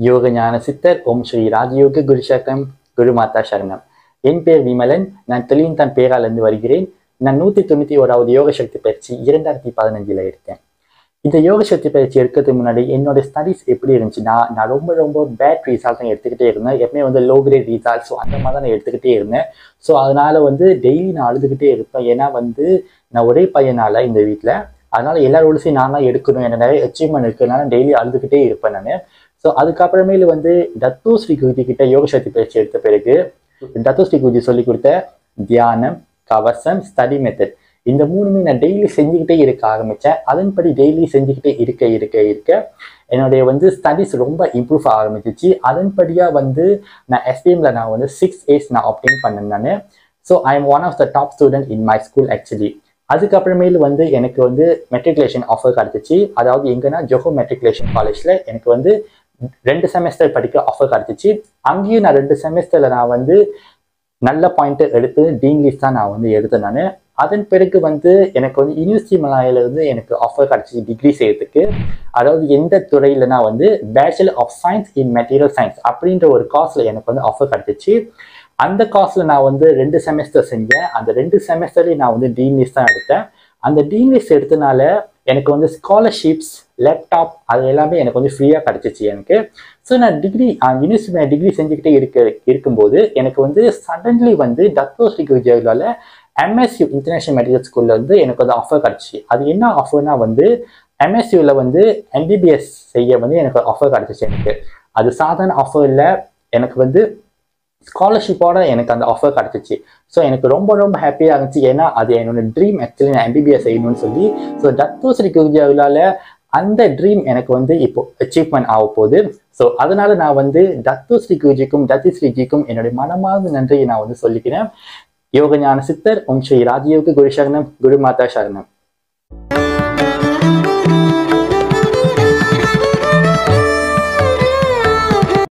யோக ஞான சித்தர் ஓம் ஸ்ரீ ராஜயோக குரு சரணம் குரு மாதா சரணம் என் பேர் விமலன் நான் தெளிவன் பேராலேருந்து வருகிறேன் நான் நூற்றி தொண்ணூற்றி ஓராவது யோக சக்தி பயிற்சி இரண்டாயிரத்தி பதினஞ்சில் இருக்கேன் இந்த யோக சக்தி பயிற்சி எடுக்கிறதுக்கு முன்னாடி என்னோட ஸ்டடீஸ் எப்படி இருந்துச்சுன்னா நான் ரொம்ப ரொம்ப பேட் ரிசல்ட் தான் எடுத்துக்கிட்டே இருந்தேன் எப்பவுமே வந்து லோ கிரேட் ரிசல்ட் ஸோ அந்த மாதிரி தான் நான் எடுத்துக்கிட்டே இருந்தேன் ஸோ அதனால வந்து டெய்லி நான் அழுதுகிட்டே இருப்பேன் ஏன்னா வந்து நான் ஒரே பையனால இந்த வீட்டில் அதனால எல்லாரோடசையும் நான் தான் எடுக்கணும் எனக்கு நிறைய அச்சீவ்மெண்ட் இருக்கிறதுனால டெய்லி அழுதுகிட்டே இருப்பேன் நான் ஸோ அதுக்கப்புறமேலு வந்து தத்து ஸ்ரீ குருஜி கிட்ட யோக சக்தி பயிற்சி எடுத்த பிறகு தத்து ஸ்ரீ குருஜி சொல்லி கொடுத்த தியானம் கவசம் ஸ்டடி மெத்தட் இந்த மூணுமே நான் டெய்லி செஞ்சுக்கிட்டே இருக்க ஆரம்பித்தேன் அதன்படி டெய்லி செஞ்சுக்கிட்டே இருக்க இருக்க இருக்க என்னுடைய வந்து ஸ்டடீஸ் ரொம்ப இம்ப்ரூவ் ஆக ஆரம்பிச்சிச்சு அதன்படியாக வந்து நான் எஸ்பிஎம்ல நான் வந்து சிக்ஸ் ஏஸ் நான் obtain பண்ணேன் நான் so I am one of the top student in my school actually அதுக்கப்புறமேலு வந்து எனக்கு வந்து மெட்ரிகுலேஷன் ஆஃபர் கிடச்சிச்சு அதாவது எங்கன்னா ஜொஹோ மெட்ரிகுலேஷன் காலேஜில் எனக்கு வந்து ரெண்டு செமஸ்டர் படிக்க ஆஃபர் கிடச்சிச்சு அங்கேயும் நான் ரெண்டு செமஸ்டரில் நான் வந்து நல்ல பாயிண்ட்டு எடுத்து டீங்கிலீஷ் தான் நான் வந்து எடுத்தேன் நான் அதன் பிறகு வந்து எனக்கு வந்து யூனிவர்சிட்டி மலாயிலிருந்து எனக்கு ஆஃபர் கிடச்சிச்சு டிகிரி செய்யறதுக்கு அதாவது எந்த துறையிலனா வந்து bachelor of science in material science அப்படின்ற ஒரு காஸ்ட்ல எனக்கு வந்து ஆஃபர் கிடச்சிச்சு அந்த காஸ்ட்ல நான் வந்து ரெண்டு செமஸ்டர் செஞ்சேன் அந்த ரெண்டு செமஸ்டர்லேயும் நான் வந்து டீன்லிஸ் தான் எடுத்தேன் அந்த டீன்லிஸ் எடுத்தனால எனக்கு வந்து ஸ்காலர்ஷிப்ஸ் லேப்டாப் அது எல்லாமே எனக்கு வந்து ஃப்ரீயாக கிடச்சிச்சு எனக்கு ஸோ நான் டிகிரி யூனிவர்சிட்டி டிகிரி செஞ்சுக்கிட்டே இருக்க இருக்கும்போது எனக்கு வந்து சடன்லி வந்து டத்தோ ஸ்ரீ குருஜாவில் எம்எஸ்யூ இன்டர்நேஷனல் மெடிக்கல் ஸ்கூல்ல இருந்து எனக்கு வந்து ஆஃபர் கிடச்சிச்சு அது என்ன ஆஃபர்னா வந்து எம்எஸ்யூவில் வந்து எம்பிபிஎஸ் செய்ய வந்து எனக்கு ஆஃபர் கிடச்சிச்சு எனக்கு அது சாதாரண ஆஃபர் இல்லை எனக்கு வந்து ஸ்காலர்ஷிப்போட எனக்கு அந்த ஆஃபர் கிடச்சிச்சு ஸோ எனக்கு ரொம்ப ரொம்ப ஹாப்பியாக இருந்துச்சு ஏன்னா அது என்னோட ட்ரீம் ஆக்சுவலி நான் எம்பிபிஎஸ் செய்யணும்னு சொல்லி ஸோ டத்தோ ஸ்ரீ குருஜாவிலால அந்த ட்ரீம் எனக்கு வந்து இப்போ அச்சீவ்மெண்ட் ஆக போகுது ஸோ அதனால நான் வந்து தத்து ஸ்ரீ குருஜிக்கும் தத்தி ஸ்ரீஜிக்கும் என்னுடைய மனமார்ந்த நன்றியை நான் வந்து சொல்லிக்கிறேன் யோக ஞான சித்தர் ஓம் ஸ்ரீ ராஜயோக குரு சரணம் குரு மாதா சரணம்